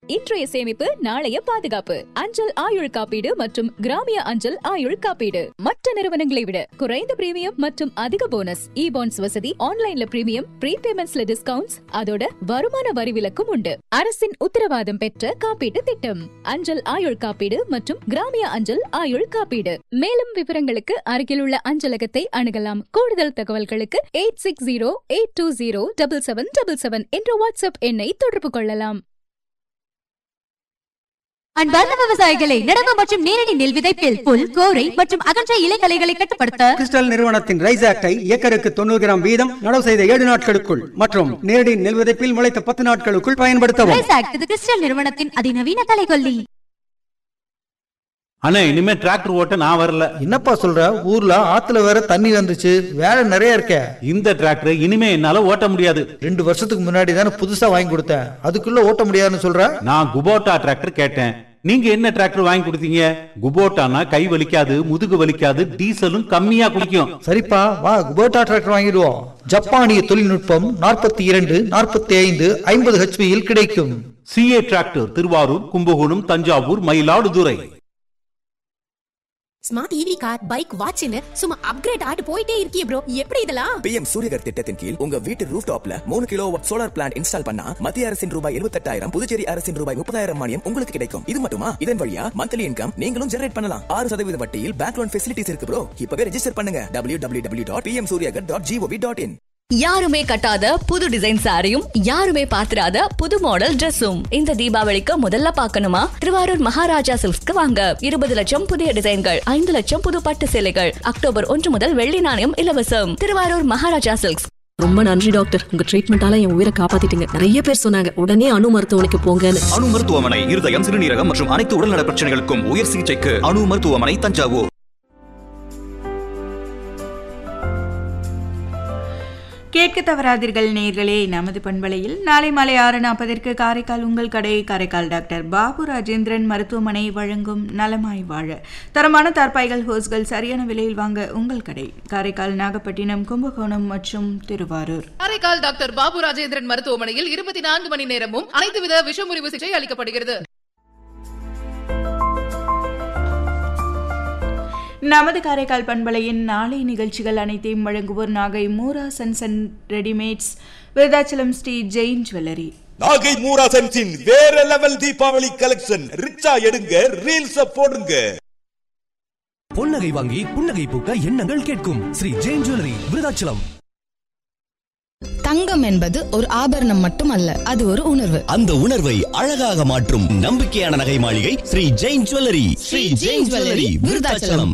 இன்றைய சேமிப்பு நாளைய பாதுகாப்பு அஞ்சல் ஆயுள் காப்பீடு மற்றும் கிராமிய அஞ்சல் ஆயுள் காப்பீடு மற்ற நிறுவனங்களை விட குறைந்த பிரீமியம் மற்றும் அதிக போனஸ் இ பாண்ட்ஸ் வசதி ஆன்லைன்ல பிரீமியம் ப்ரீபேமெண்ட்ஸ்ல டிஸ்கவுண்ட்ஸ் அதோட வருமான வரி விலக்கும் உண்டு அரசின் உத்தரவாதம் பெற்ற காப்பீட்டு திட்டம் அஞ்சல் ஆயுள் காப்பீடு மற்றும் கிராமிய அஞ்சல் ஆயுள் காப்பீடு மேலும் விவரங்களுக்கு அருகிலுள்ள அஞ்சலகத்தை அணுகலாம் கூடுதல் தகவல்களுக்கு eight six zero eight two zero double seven double seven என்ற வாட்ஸ்அப் எண்ணை தொடர்பு கொள்ளலாம் அன்பார்ந்த விவசாயிகளை நடவு மற்றும் நேரடி நெல் விதைப்பில் புல் கோரை மற்றும் அகன்ற இலைகளைகளை கட்டுப்படுத்த கிறிஸ்டல் நிறுவனத்தின் ரைஸ் ஆக்டை ஏக்கருக்கு தொண்ணூறு கிராம் வீதம் நடவு செய்த ஏழு நாட்களுக்குள் மற்றும் நேரடி நெல் விதைப்பில் முளைத்த பத்து நாட்களுக்குள் பயன்படுத்தவும் ரைஸ் ஆக்ட் இது கிறிஸ்டல் நிறுவனத்தின் அதிநவீன கலைகொல்லி அண்ணே இனிமே டிராக்டர் ஓட்ட நான் வரல என்னப்பா சொல்ற ஊர்ல ஆத்துல வேற தண்ணி வந்துச்சு வேலை நிறைய இருக்க இந்த டிராக்டர் இனிமே என்னால ஓட்ட முடியாது ரெண்டு வருஷத்துக்கு முன்னாடி தானே புதுசா வாங்கி கொடுத்தேன் அதுக்குள்ள ஓட்ட முடியாதுன்னு சொல்ற நான் குபோட்டா டிராக்டர் கேட்டேன் நீங்க என்ன டிராக்டர் வாங்கி கொடுத்தீங்க குபோட்டானா கை வலிக்காது முதுகு வலிக்காது டீசலும் கம்மியா குடிக்கும் சரிப்பா வா குபோட்டா டிராக்டர் வாங்கிடுவோம் ஜப்பானிய தொழில்நுட்பம் நாற்பத்தி இரண்டு நாற்பத்தி ஐந்து ஐம்பது ஹெச்பியில் கிடைக்கும் CA tractor Thiruvarur Kumbakonam Thanjavur Mayiladuthurai smart EV car bike வாட்ச்னு சும்மா அப்கிரேட் ஆட்டு போயிட்டே இருக்கியே ப்ரோ எப்படி இதெல்லாம் பிஎம் சூரியகர் திட்டத்தின் கீழ் உங்க வீட்டு ரூஃப் டாப்ல மூணு கிலோ சோலார் பிளான்ட் இன்ஸ்டால் பண்ணா மத்திய அரசின் ரூபாய் எழுபத்தெட்டாயிரம் புதுச்சேரி அரசின் ரூபாய் முப்பதாயிரம் மானியம் உங்களுக்கு கிடைக்கும் இது மட்டுமா இதன் வழியா மந்த்லி இன்கம் நீங்களும் ஜெனரேட் பண்ணலாம் ஆறு சதவீத வட்டியில் பேங்க் லோன் ஃபெசிலிட்டிஸ் இருக்கு ப்ரோ இப்பவே ரெஜிஸ்டர் பண்ணுங்க W W W dot PM Suryaghar dot gov dot in யாருமே கட்டாத புது டிசைன் சாரியும் யாருமே பாத்திராத புது மாடல் Dress-உம் இந்த தீபாவளிக்கு முதல்ல பார்க்கணுமா திருவாரூர் மகாராஜா சில்க்ஸ்க்கு வாங்க இருபது லட்சம் புதிய டிசைன்கள் ஐந்து லட்சம் புது பட்டு சேலைகள் அக்டோபர் ஒன்று முதல் வெள்ளி நாணயம் இலவசம் திருவாரூர் மகாராஜா சில்க்ஸ் ரொம்ப நன்றி டாக்டர் உங்க ட்ரீட்மெண்டால என் உயிரை காப்பாத்திட்டீங்க நிறைய பேர் சொன்னாங்க உடனே அணு மருத்துவமனைக்கு போங்கன்னு அணு மருத்துவமனை இருதயம் சிறுநீரகம் மற்றும் அனைத்து உடல்நல பிரச்சனைகளுக்கும் உயர் சிகிச்சைக்கு அணு மருத்துவமனை தஞ்சாவூர் கேட்க தவறாதீர்கள் நேர்களே நமது பண்பலையில் நாளை மாலை ஆறு நாற்பதற்கு காரைக்கால் உங்கள் கடை காரைக்கால் டாக்டர் பாபு ராஜேந்திரன் மருத்துவமனை வழங்கும் நலமாய் வாழ தரமான தார்பாய்கள் ஹோஸ்கள் சரியான விலையில் வாங்க உங்கள் கடை காரைக்கால் நாகப்பட்டினம் கும்பகோணம் மற்றும் திருவாரூர் காரைக்கால் டாக்டர் பாபு ராஜேந்திரன் மருத்துவமனையில் இருபத்தி நான்கு மணி நேரமும் அனைத்து வித விஷமுறிவு சிகிச்சை அளிக்கப்படுகிறது நமது காரைக்கால் பண்பலையின் நாளை நிகழ்ச்சிகள் அனைத்தையும் வழங்குவோர் Nagai Moora sons and readymades Virudhachalam Sri Jain jewellery Nagai Moora சன்ஸின் வேற லெவல் தீபாவளி கலெக்ஷன் ரிச்சா எடுங்க ரீல்ஸ் போடுங்க பொன்னகை வாங்கி புன்னகை பூக்க எண்ணங்கள் கேட்கும் ஸ்ரீ ஜெயின் ஜுவல்லரி விருதாச்சலம் தங்கம் என்பது ஒரு ஆபரணம் மட்டுமல்ல அது ஒரு உணர்வு அந்த உணர்வை அழகாக மாற்றும் நம்பிக்கையான நகை மாளிகை ஸ்ரீ ஜெயின் ஜுவல்லரி ஸ்ரீ ஜெயின் ஜுவல்லரி விருதாச்சலம்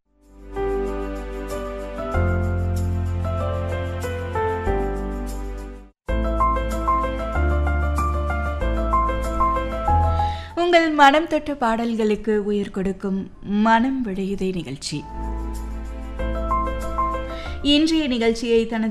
உங்கள் மனம் தொட்ட பாடல்களுக்கு உயிர் கொடுக்கும் மனம் விடையுதை நிகழ்ச்சி இன்றைய நிகழ்ச்சியை தனது